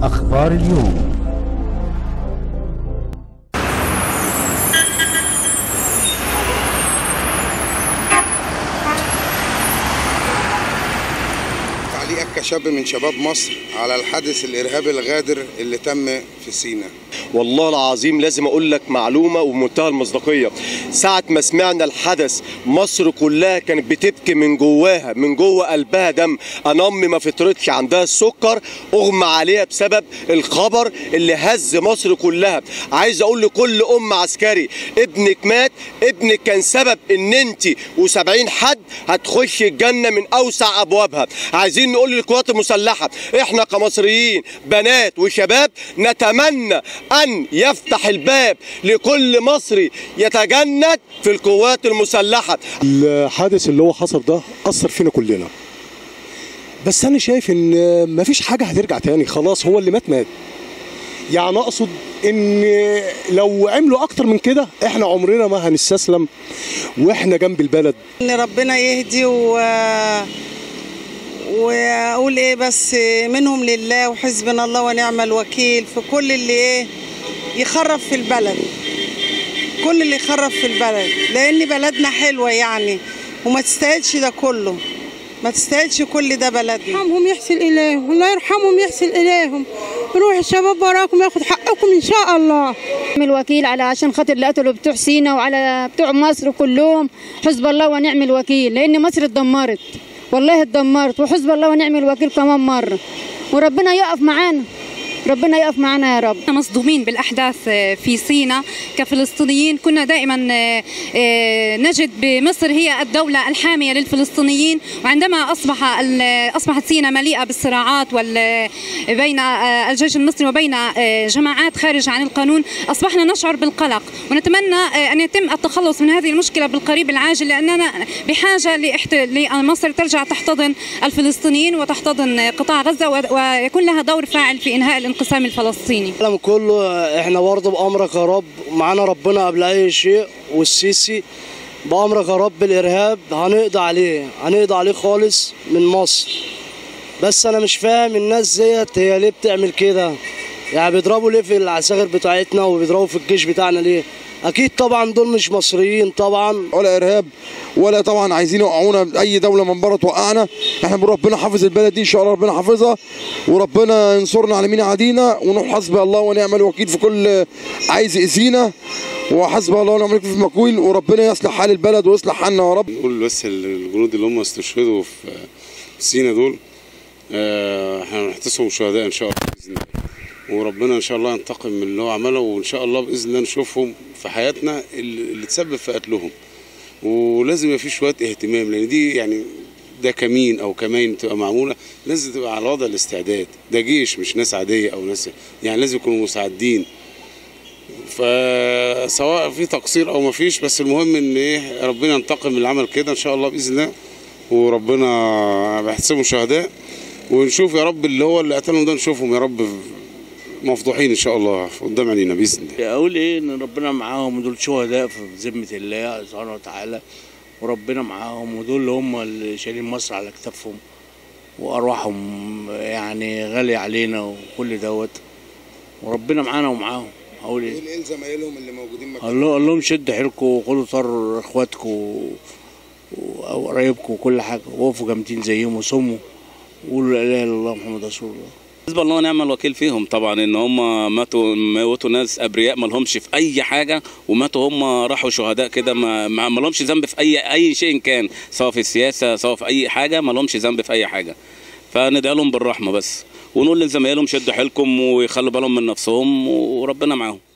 أخبار اليوم تعليقك كشاب من شباب مصر على الحادث الإرهابي الغادر اللي تم في سيناء والله العظيم لازم اقول لك معلومه وبمنتهى المصداقيه ساعه ما سمعنا الحدث مصر كلها كانت بتبكي من جواها من جوه قلبها دم انا امي ما فطرتش عندها السكر اغمى عليها بسبب الخبر اللي هز مصر كلها عايز اقول لكل ام عسكري ابنك مات ابنك كان سبب ان انت و70 حد هتخش الجنه من اوسع ابوابها عايزين نقول للقوات المسلحه احنا كمصريين بنات وشباب نتمنى ان يفتح الباب لكل مصري يتجند في القوات المسلحه الحادث اللي هو حصل ده اثر فينا كلنا بس انا شايف ان مفيش حاجه هترجع تاني خلاص هو اللي مات مات يعني اقصد ان لو عملوا اكتر من كده احنا عمرنا ما هنستسلم واحنا جنب البلد ان ربنا يهدي و واقول ايه بس منهم لله وحسبنا الله ونعم الوكيل في كل اللي ايه يخرب في البلد كل اللي يخرب في البلد لان بلدنا حلوه يعني وما تستاهلش ده كله ما تستاهلش كل ده بلدنا يرحمهم يحسن إليهم الله يرحمهم يحسن إليهم روح الشباب وراكم ياخد حقكم إن شاء الله نعم الوكيل على عشان خاطر اللي قتلوا بتوع سينا وعلى بتوع مصر كلهم حزب الله ونعم الوكيل لأن مصر اتدمرت والله اتدمرت وحزب الله ونعم الوكيل كمان مرة وربنا يقف معانا ربنا يقف معنا يا رب مصدومين بالأحداث في سيناء كفلسطينيين كنا دائما نجد بمصر هي الدولة الحامية للفلسطينيين وعندما أصبح أصبحت سيناء مليئة بالصراعات بين الجيش المصري وبين جماعات خارج عن القانون أصبحنا نشعر بالقلق ونتمنى أن يتم التخلص من هذه المشكلة بالقريب العاجل لأننا بحاجة لمصر ترجع تحتضن الفلسطينيين وتحتضن قطاع غزة ويكون لها دور فاعل في إنهاء الانقسام الفلسطيني العالم كله احنا برضه بامرك يا رب معانا ربنا قبل اي شيء والسيسي بامرك يا رب الارهاب هنقضي عليه هنقضي عليه خالص من مصر بس انا مش فاهم الناس ديت هي ليه بتعمل كده يعني بيضربوا ليه في العساكر بتاعتنا وبيضربوا في الجيش بتاعنا ليه اكيد طبعا دول مش مصريين طبعا ولا إرهاب ولا طبعا عايزين يوقعونا أي دولة من بره توقعنا احنا بنقول ربنا حافظ البلد دي إن شاء الله ربنا حافظها وربنا ينصرنا على مين عادينا ونقول حسبي الله ونعم الوكيل في كل عايز يأذينا وحسبي الله ونعم الوكيل في المكويل وربنا يصلح حال البلد ويصلح حالنا يا رب نقول بس الجنود اللي هم استشهدوا في سينا دول آه، احنا هنحتسبهم شهداء ان شاء الله باذن الله وربنا ان شاء الله ينتقم من اللي هو عمله وان شاء الله باذن الله نشوفهم في حياتنا اللي اللي تسبب في قتلهم ولازم يبقى في شويه اهتمام لان دي يعني ده كمين او كمين تبقى معموله لازم تبقى على وضع الاستعداد ده جيش مش ناس عاديه او ناس يعني لازم يكونوا مساعدين فسواء في تقصير او ما فيش بس المهم ان ايه ربنا ينتقم من العمل كده ان شاء الله باذن الله وربنا بيحسبهم شهداء ونشوف يا رب اللي هو اللي قتلهم ده نشوفهم يا رب مفضوحين ان شاء الله قدام عينينا باذن الله اقول ايه ان ربنا معاهم ودول شهداء في ذمه الله سبحانه وتعالى وربنا معاهم ودول اللي هم اللي شايلين مصر على كتافهم وارواحهم يعني غاليه علينا وكل دوت وربنا معانا ومعاهم اقول ايه ايه زمايلهم اللي موجودين مكان قال له قال لهم شد حيلكم وخدوا طر اخواتكم او قرايبكم وكل حاجه وقفوا جامدين زيهم وصموا وقولوا لا اله الا الله محمد رسول الله حزب الله ونعم الوكيل فيهم طبعا ان هم ماتوا موتوا ناس ابرياء ما لهمش في اي حاجه وماتوا هم راحوا شهداء كده ما ما لهمش ذنب في اي اي شيء كان سواء في السياسه سواء في اي حاجه ما لهمش ذنب في اي حاجه فندعي لهم بالرحمه بس ونقول لزمايلهم شدوا حيلكم ويخلوا بالهم من نفسهم وربنا معاهم